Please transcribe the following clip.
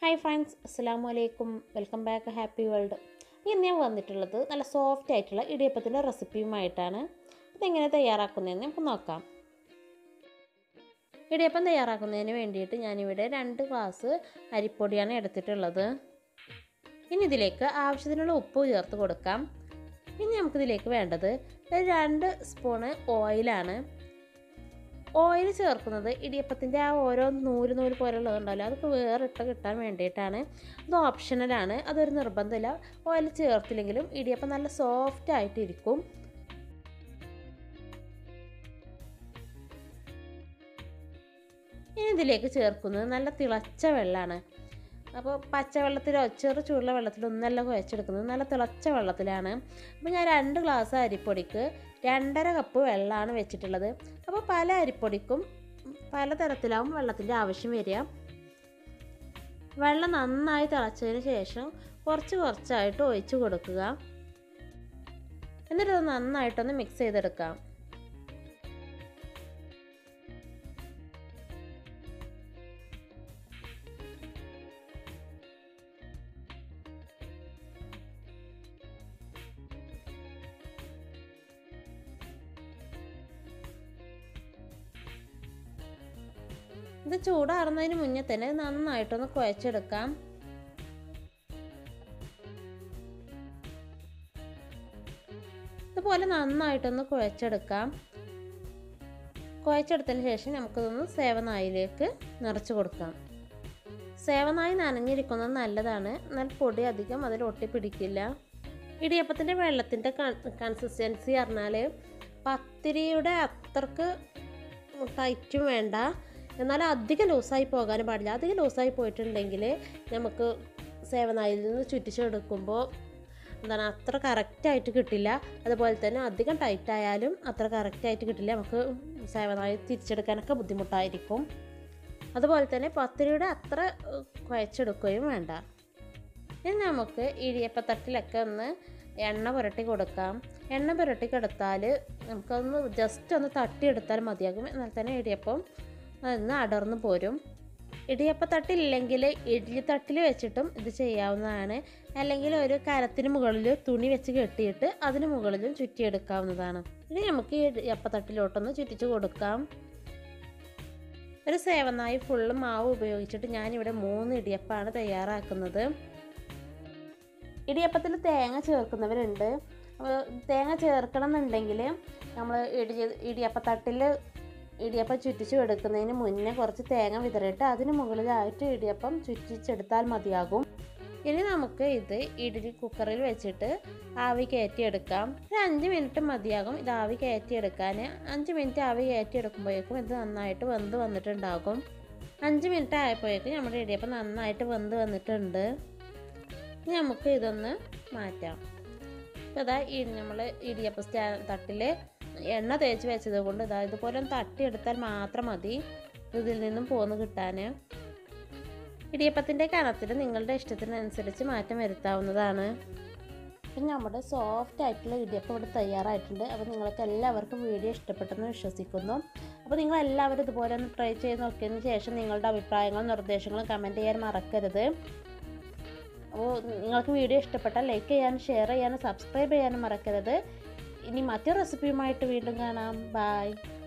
hi friends അസ്സാം വലൈക്കും welcome back happy world ഇന്ന് ഞാൻ വന്നിട്ടുള്ളത് നല്ല സോഫ്റ്റ് ആയിട്ടുള്ള ഇടിയപ്പത്തിൻ്റെ റെസിപ്പിയുമായിട്ടാണ് ഇതെങ്ങനെ തയ്യാറാക്കുന്നതെന്ന് നമുക്ക് നോക്കാം ഇടിയപ്പം തയ്യാറാക്കുന്നതിന് വേണ്ടിയിട്ട് ഞാനിവിടെ രണ്ട് ഗ്ലാസ് അരിപ്പൊടിയാണ് എടുത്തിട്ടുള്ളത് ഇനി ഇതിലേക്ക് ആവശ്യത്തിനുള്ള ഉപ്പ് ചേർത്ത് കൊടുക്കാം ഇനി നമുക്കിതിലേക്ക് വേണ്ടത് ഒരു രണ്ട് സ്പൂണ് ഓയിലാണ് ഓയിൽ ചേർക്കുന്നത് ഇടിയപ്പത്തിൻ്റെ ആ ഓരോ നൂല് നൂല് പോലുള്ളത് ഉണ്ടല്ലോ അതൊക്കെ വേറിട്ട് കിട്ടാൻ വേണ്ടിയിട്ടാണ് അത് ഓപ്ഷണലാണ് അതൊരു നിർബന്ധമില്ല ഓയിൽ ചേർത്തില്ലെങ്കിലും ഇടിയപ്പം നല്ല സോഫ്റ്റ് ആയിട്ടിരിക്കും ഇനി ഇതിലേക്ക് ചേർക്കുന്നത് നല്ല തിളച്ച വെള്ളമാണ് അപ്പോൾ പച്ചവെള്ളത്തിലോ ചെറു ചൂടുള്ള വെള്ളത്തിലോ ഒന്നല്ല കുഴച്ചെടുക്കുന്നത് നല്ല തിളച്ച വെള്ളത്തിലാണ് അപ്പോൾ ഞാൻ രണ്ട് ഗ്ലാസ് അരിപ്പൊടിക്ക് രണ്ടര കപ്പ് വെള്ളമാണ് വെച്ചിട്ടുള്ളത് അപ്പോൾ പല അരിപ്പൊടിക്കും പലതരത്തിലാവും വെള്ളത്തിൻ്റെ ആവശ്യം വരിക വെള്ളം നന്നായി തിളച്ചതിന് ശേഷം കുറച്ച് കുറച്ചായിട്ട് ഒഴിച്ച് കൊടുക്കുക എന്നിട്ട് അത് നന്നായിട്ടൊന്ന് മിക്സ് ചെയ്തെടുക്കാം ഇത് ചൂടാറുന്നതിന് മുന്നേ തന്നെ നന്നായിട്ടൊന്ന് കുഴച്ചെടുക്കാം ഇതുപോലെ നന്നായിട്ടൊന്ന് കുഴച്ചെടുക്കാം കുഴച്ചെടുത്തതിന് ശേഷം നമുക്കിതൊന്ന് സേവനായിലേക്ക് നിറച്ച് കൊടുക്കാം സേവനായി നനഞ്ഞിരിക്കുന്നത് നല്ലതാണ് എന്നാൽ പൊടി അധികം അതിൽ ഒട്ടിപ്പിടിക്കില്ല ഇടിയപ്പത്തിൻ്റെ വെള്ളത്തിൻ്റെ കൺസിസ്റ്റൻസി പറഞ്ഞാൽ പത്തിരിയുടെ അത്രക്ക് ടൈറ്റും വേണ്ട എന്നാൽ അധികം ലൂസായി പോകാനും പാടില്ല അധികം ലൂസായി പോയിട്ടുണ്ടെങ്കിൽ നമുക്ക് സേവനായിൽ നിന്ന് ചുറ്റിച്ചെടുക്കുമ്പോൾ എന്താണ് അത്ര കറക്റ്റായിട്ട് കിട്ടില്ല അതുപോലെ തന്നെ അധികം ടൈറ്റ് ആയാലും അത്ര കറക്റ്റായിട്ട് കിട്ടില്ല നമുക്ക് സേവനായി തിരിച്ചെടുക്കാനൊക്കെ ബുദ്ധിമുട്ടായിരിക്കും അതുപോലെ തന്നെ പത്തിരിയുടെ അത്ര കുഴച്ചെടുക്കുകയും വേണ്ട ഇനി നമുക്ക് ഇടിയപ്പത്തട്ടിലൊക്കെ ഒന്ന് എണ്ണ പുരട്ടി കൊടുക്കാം എണ്ണ പുരട്ടി കൊടുത്താൽ നമുക്കൊന്ന് ജസ്റ്റ് ഒന്ന് തട്ടിയെടുത്താൽ മതിയാകും എന്നാൽ തന്നെ ഇടിയപ്പം അതൊന്ന് അടർന്നു പോരും ഇടിയപ്പത്തട്ടില്ലെങ്കിൽ ഇഡ്ഡലിത്തട്ടിൽ വെച്ചിട്ടും ഇത് ചെയ്യാവുന്നതാണ് അല്ലെങ്കിൽ ഒരു കരത്തിന് മുകളിൽ തുണി വെച്ച് കെട്ടിയിട്ട് അതിന് മുകളിലും ചുറ്റിയെടുക്കാവുന്നതാണ് ഇനി നമുക്ക് ഈ ഇടിയപ്പത്തട്ടിലോട്ടൊന്ന് ചുറ്റിച്ച് കൊടുക്കാം ഒരു സേവനായി ഫുള്ള് മാവ് ഉപയോഗിച്ചിട്ട് ഞാനിവിടെ മൂന്ന് ഇടിയപ്പമാണ് തയ്യാറാക്കുന്നത് ഇടിയപ്പത്തിൽ തേങ്ങ ചേർക്കുന്നവരുണ്ട് അപ്പോൾ തേങ്ങ ചേർക്കണം എന്നുണ്ടെങ്കിൽ നമ്മൾ ഇടി ഇടിയപ്പത്തട്ടിൽ ഇടിയപ്പം ചുറ്റിച്ച് എടുക്കുന്നതിന് മുന്നേ കുറച്ച് തേങ്ങ വിതറിയിട്ട് അതിന് മുകളിലായിട്ട് ഇടിയപ്പം ചുറ്റിച്ചെടുത്താൽ മതിയാകും ഇനി നമുക്ക് ഇത് ഇഡലി കുക്കറിൽ വെച്ചിട്ട് ആവി കയറ്റിയെടുക്കാം ഒരു അഞ്ച് മിനിറ്റ് മതിയാകും ഇത് ആവി കയറ്റിയെടുക്കാൻ അഞ്ച് മിനിറ്റ് ആവി കയറ്റിയെടുക്കുമ്പോഴേക്കും ഇത് നന്നായിട്ട് വെന്ത് വന്നിട്ടുണ്ടാകും അഞ്ച് മിനിറ്റ് ആയപ്പോഴേക്കും നമ്മുടെ ഇടിയപ്പം നന്നായിട്ട് വെന്ത് വന്നിട്ടുണ്ട് ഇനി നമുക്ക് ഇതൊന്ന് മാറ്റാം ഇപ്പോൾ ഇതാ ഈ നമ്മൾ ഇടിയപ്പ സ്റ്റാ തട്ടിൽ എണ്ണ തേച്ച് വെച്ചത് കൊണ്ട് ഇതാ ഇതുപോലെ ഒന്ന് തട്ടിയെടുത്താൽ മാത്രം മതി ഇതിൽ നിന്നും പോന്ന് കിട്ടാൻ ഇടിയപ്പത്തിൻ്റെ കനത്തിൽ നിങ്ങളുടെ ഇഷ്ടത്തിനനുസരിച്ച് മാറ്റം വരുത്താവുന്നതാണ് അപ്പം നമ്മുടെ സോഫ്റ്റ് ആയിട്ടുള്ള ഇടിയപ്പം ഇവിടെ തയ്യാറായിട്ടുണ്ട് അപ്പോൾ നിങ്ങൾക്ക് എല്ലാവർക്കും വീഡിയോ ഇഷ്ടപ്പെട്ടെന്ന് വിശ്വസിക്കുന്നു അപ്പോൾ നിങ്ങൾ എല്ലാവരും ഇതുപോലെ ഒന്ന് ട്രൈ ചെയ്ത് നോക്കിയതിന് ശേഷം നിങ്ങളുടെ അഭിപ്രായങ്ങളും നിർദ്ദേശങ്ങളും കമൻറ്റ് ചെയ്യാൻ മറക്കരുത് അപ്പോൾ നിങ്ങൾക്ക് വീഡിയോ ഇഷ്ടപ്പെട്ടാൽ ലൈക്ക് ചെയ്യാനും ഷെയർ ചെയ്യാനും സബ്സ്ക്രൈബ് ചെയ്യാനും മറക്കരുത് ഇനി മറ്റൊരു റെസിപ്പിയുമായിട്ട് വീണ്ടും കാണാം ബായ്